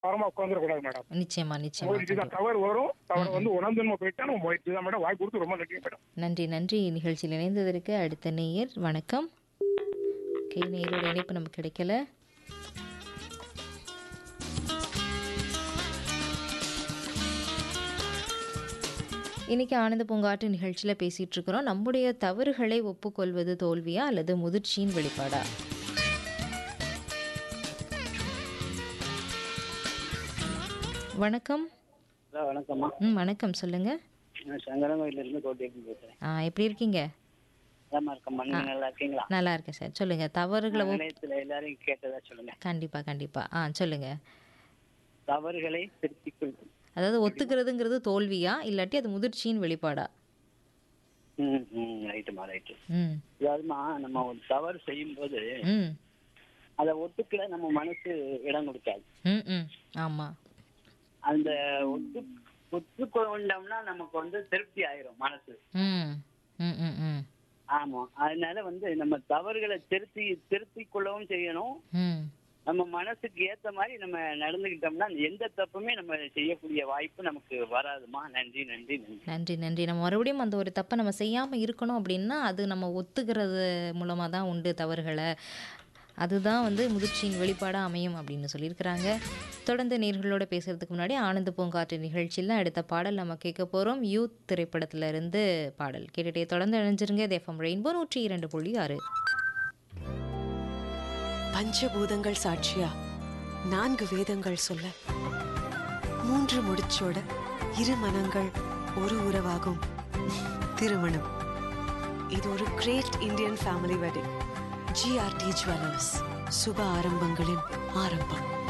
ஓரமா உட்காந்துடக்கூடாது மேடம் நிச்சயமா நிச்சயமா முயற்சி தான் தவறு வரும் தவறு வந்து உணர்ந்து நம்ம போயிட்டா நம்ம முயற்சி தான் மேடம் வாய் கொடுத்து ரொம்ப நன்றி மேடம் நன்றி நன்றி நிகழ்ச்சியில் இணைந்ததற்கு அடுத்த நேயர் வணக்கம் ஓகே நேயரோட இணைப்பு நமக்கு கிடைக்கல இன்னைக்கு ஆனந்த பூங்காட்டு நிகழ்ச்சியில் பேசிட்டு இருக்கிறோம் நம்முடைய தவறுகளை ஒப்புக்கொள்வது தோல்வியா அல்லது முதிர்ச்சியின் வெளிப்பாடா வணக்கம் ஹலோ வணக்கம்மா ம் வணக்கம் சொல்லுங்க நான் சங்கரங்கோயிலிருந்து கோட்டைக்கு பேசுகிறேன் ஆ எப்படி இருக்கீங்க நலமா இருக்கம்மா நீங்கள் நல்லா இருக்கீங்களா நல்லா இருக்கேன் சார் சொல்லுங்க தவறுகளை ஒப்- நிலையத்தில் எல்லாரையும் கேட்டதா சொல்லுங்க கண்டிப்பா கண்டிப்பா ஆ சொல்லுங்க தவறுகளை திருத்திக் கொள்ளும் அதாவது ஒத்துக்கிறதுங்கிறது தோல்வியா இல்லாட்டி அது முதிர்ச்சியின் வெளிப்பாடா ம் ம் ரைட்டுமா ரைட்டு ம் அதாவதுமா நம்ம ஒரு தவறு செய்யும்போது ம் அதை ஒத்துக்கல நம்ம மனசு இடம் கொடுக்காது ம் ம் ஆமா அந்த ஒத்து ஒத்துக்கொண்டோம்னா நமக்கு வந்து திருப்தி ஆயிரும் மனசு ம் ம் ம் ம் ஆமா அதனால வந்து நம்ம தவறுகளை திருத்தி திருத்திக் கொள்ளவும் செய்யணும் ம் நம்ம மனசுக்கு ஏத்த மாதிரி நம்ம நடந்துக்கிட்டோம்னா எந்த தப்புமே நம்ம செய்யக்கூடிய வாய்ப்பு நமக்கு வராதுமா நன்றி நன்றி நன்றி நன்றி நன்றி நம்ம மறுபடியும் அந்த ஒரு தப்பை நம்ம செய்யாமல் இருக்கணும் அப்படின்னா அது நம்ம ஒத்துக்கிறது மூலமாக தான் உண்டு தவறுகளை அதுதான் வந்து முதிர்ச்சியின் வெளிப்பாடாக அமையும் அப்படின்னு சொல்லியிருக்கிறாங்க தொடர்ந்து நேர்களோட பேசுறதுக்கு முன்னாடி ஆனந்த பூங்காற்று நிகழ்ச்சியில் அடுத்த பாடல் நம்ம கேட்க போகிறோம் யூத் திரைப்படத்துல இருந்து பாடல் கேட்டுட்டே தொடர்ந்து இணைஞ்சிருங்க எஃப்எம் ரெயின்போ நூற்றி இரண்டு புள்ளி ஆறு பஞ்சபூதங்கள் சாட்சியா நான்கு வேதங்கள் சொல்ல மூன்று முடிச்சோட இரு மனங்கள் ஒரு உறவாகும் திருமணம் இது ஒரு great Indian family wedding G R T jewellers சுப ஆரம்பங்களின் ஆரம்பம்